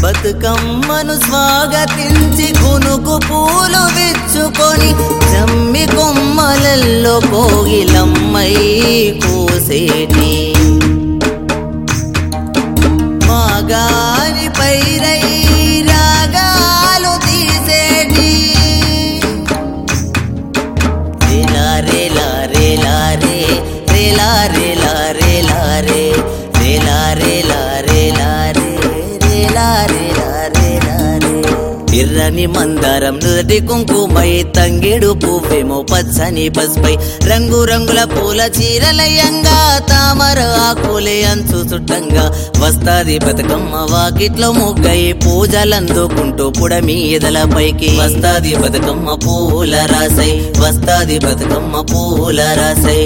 బతుకమ్మను స్వాగతించి కునుకు పూలు విచ్చుకొని జమ్మి కొమ్మలల్లో కోగిలమ్మై కూసేటి మాగాని పైరై రాగాలు తీసేటి రేలా రేలా రేలా రే రేలా రేలా రేలా రే రేలా రేలా రేలా రే రేలా రేలా రేలా రే ఎర్రని మందారం నుదటి కుంకుమై తంగేడు పువ్వేమో పచ్చని పసుపై రంగు రంగుల పూల చీరలయంగా తామర ఆకులే అంచు చుట్టంగా వస్తాది బతుకమ్మ వాకిట్లో ముగ్గై పూజలందుకుంటూ పుడమీదల పైకి వస్తాది బతుకమ్మ పూల రాసై వస్తాది బతుకమ్మ పూల రాసై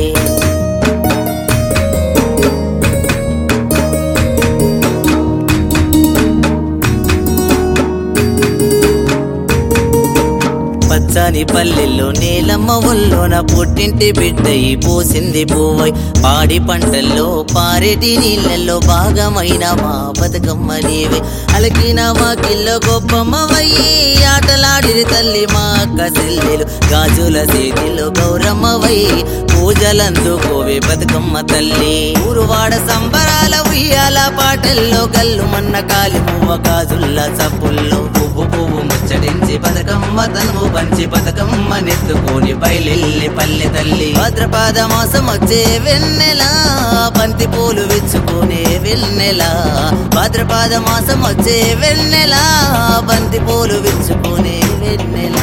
పచ్చని పల్లెల్లో నీలమ్మ ఒల్లోన పుట్టింటి బిడ్డయి పూసింది పువ్వై పాడి పంటల్లో పారేటి నీళ్ళల్లో భాగమైన మా బతుకమ్మ నీవే అలకిన మా కిల్లో గొప్పమ్మవయ్యి ఆటలాడిరి తల్లి మా అక్క చెల్లెలు గాజుల చేతిలో గౌరమ్మవై పూజలందుకోవే బతుకమ్మ తల్లి ఊరువాడ సంబరాల ఉయ్యాల పాటల్లో గల్లు మన్న కాలి పువ్వ గాజుల్ల చప్పుల్లో పువ్వు పువ్వు ముచ్చడించి బతుకమ్మ తనువు పంచి బతుకమ్మ నెత్తుకొని బయలెల్లి పల్లె తల్లి భాద్రపాద మాసం వచ్చే వెన్నెల బంతి పూలు విచ్చుకునే వెన్నెల భాద్రపాద మాసం వచ్చే వెన్నెల బంతి పూలు విచ్చుకునే వెన్నెల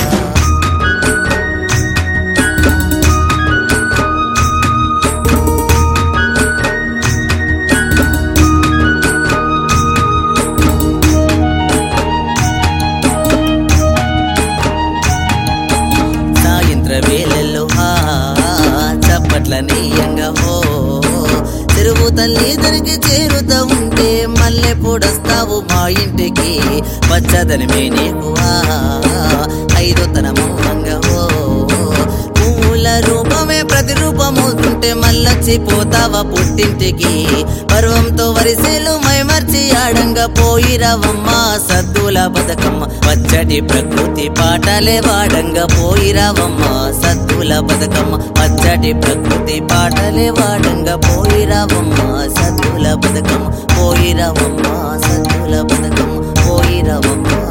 సాయంత్ర వేళల్లో హా చప్పట్ల నీయంగా హో చెరువు తల్లి దరికి చేరుతా ఉంటే మల్లె పొడస్తావు మా ఇంటికి పచ్చదనమే నీకు ఆ ఐదో తనము హో పూల రూపమే ప్రతిరూపము ఉంటే మల్లచ్చిపోతావా పుట్టింటికి పర్వంతో వరిసేలు మైమర్చి ఆడంగా పోయిరావమ్మ సద్దుల బతుకమ్మ పచ్చటి ప్రకృతి పాటలే వాడంగా పోయిరావమ్మ సద్దుల బతుకమ్మ పచ్చటి ప్రకృతి పాటలే వాడంగా పోయిరావమ్మ సద్దుల బతుకమ్మ పోయిరావమ్మ సద్దుల బతుకమ్మ పోయిరావమ్మ